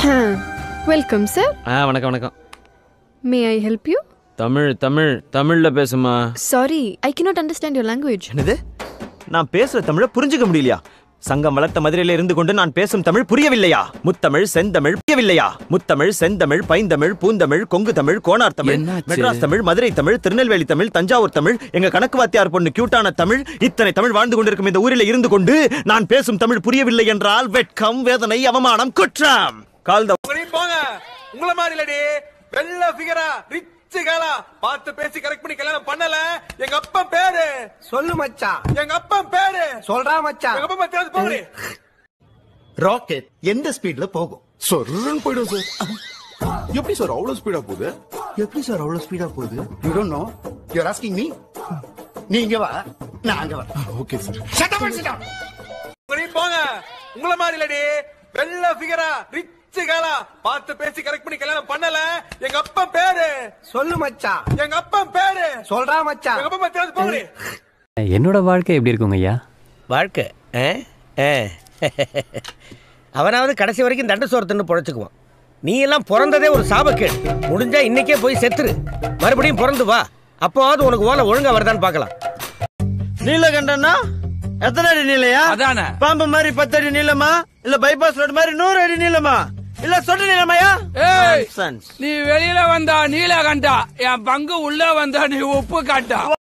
Welcome sir ஆ வணக்கம் வணக்கம் may I help you Tamil Tamil தமிழ்ல பேசுமா sorry I cannot understand your language என்னது நான் பேசுற தமிழ புரிஞ்சுக்க முடியலையா சங்கம் வளர்த்த மதுரையில இருந்து கொண்டு நான் பேசும் தமிழ் புரியவில்லையா முத்தமிழ் செந்தமிழ் புரியவில்லையா முத்தமிழ் செந்தமிழ் பைந்தமிழ் பூந்தமிழ் கொங்கு தமிழ் கோனார் தமிழ் என்னாச்சு? மெட்ராஸ் தமிழ் மதுரை தமிழ் திருநெல்வேலி தமிழ் தஞ்சாவூர் தமிழ் எங்க கணக்கு வாத்தியார் பொண்ணு கியூட்டான தமிழ் இத்தனை தமிழ் வாழ்ந்து கொண்டிருக்கும் இந்த ஊரில் இருந்து கொண்டு நான் பேசும் தமிழ் புரியவில்லை என்றால் வெட்கம் வேதனை அவமானம் குற்றம் கால் த நீ போங்க உங்கள மாதிரி இல்லடி வெள்ள ஃபிகரா ரிச் காலா பார்த்து பேசி கரெக்ட் பண்ணி கல்யாணம் பண்ணல எங்க அப்பா பேரு சொல்லு மச்சான் எங்க அப்பா பேரு சொல்றா மச்சான் எங்க அப்பா தெரியாது போங்கடி ராக்கெட் எந்த ஸ்பீட்ல போகும் சொர்ன்னு போயிடும் சார் எப்படி சார் அவ்வளவு ஸ்பீடா போகுது எப்படி சார் அவ்வளவு ஸ்பீடா போகுது you don't know you are asking me நீங்க வா நான் அங்க வரேன் ஓகே சார் நீ போங்க உங்கள மாதிரி இல்லடி வெள்ள ஃபிகரா ரிச் காலா பார்த்து பேசி கரெக்ட் பண்ணி கல்யாணம் பண்ணல எங்க அப்பா பேரு சொல்லு மச்சான் எங்க அப்பா பேரு சொல்றா மச்சான் எங்க அப்பா தெரியாது போங்கடி என்னோட வாழ்க்கை எப்படி இருக்குங்க ஐயா வாழ்க்கை ஆ? ஆ. அவனாவது கடைசி வரைக்கும் தண்ட சோறு தின்னு பொழைச்சுக்குவான் நீ எல்லாம் பிறந்ததே ஒரு சாபக்கேடு முடிஞ்சா இன்னைக்கே போய் செத்துரு மறுபடியும் பிறந்து வா அப்போவாவது உனக்கு ஓலை ஒழுங்கா வருதான்னு பார்க்கலாம் நீலகண்டனா எத்தனை அடி நீளையா அதானே. பாம்பு மாதிரி பத்து அடி நீளமா இல்ல பைபாஸ் ரோடு மாதிரி நூறு அடி நீளமா இல்ல சொட்டு நீளமாயா ஏய் Nonsense. நீ வெளியில வந்தா நீல கண்டா என் பங்கு உள்ள வந்தா நீ உப்பு காட்டா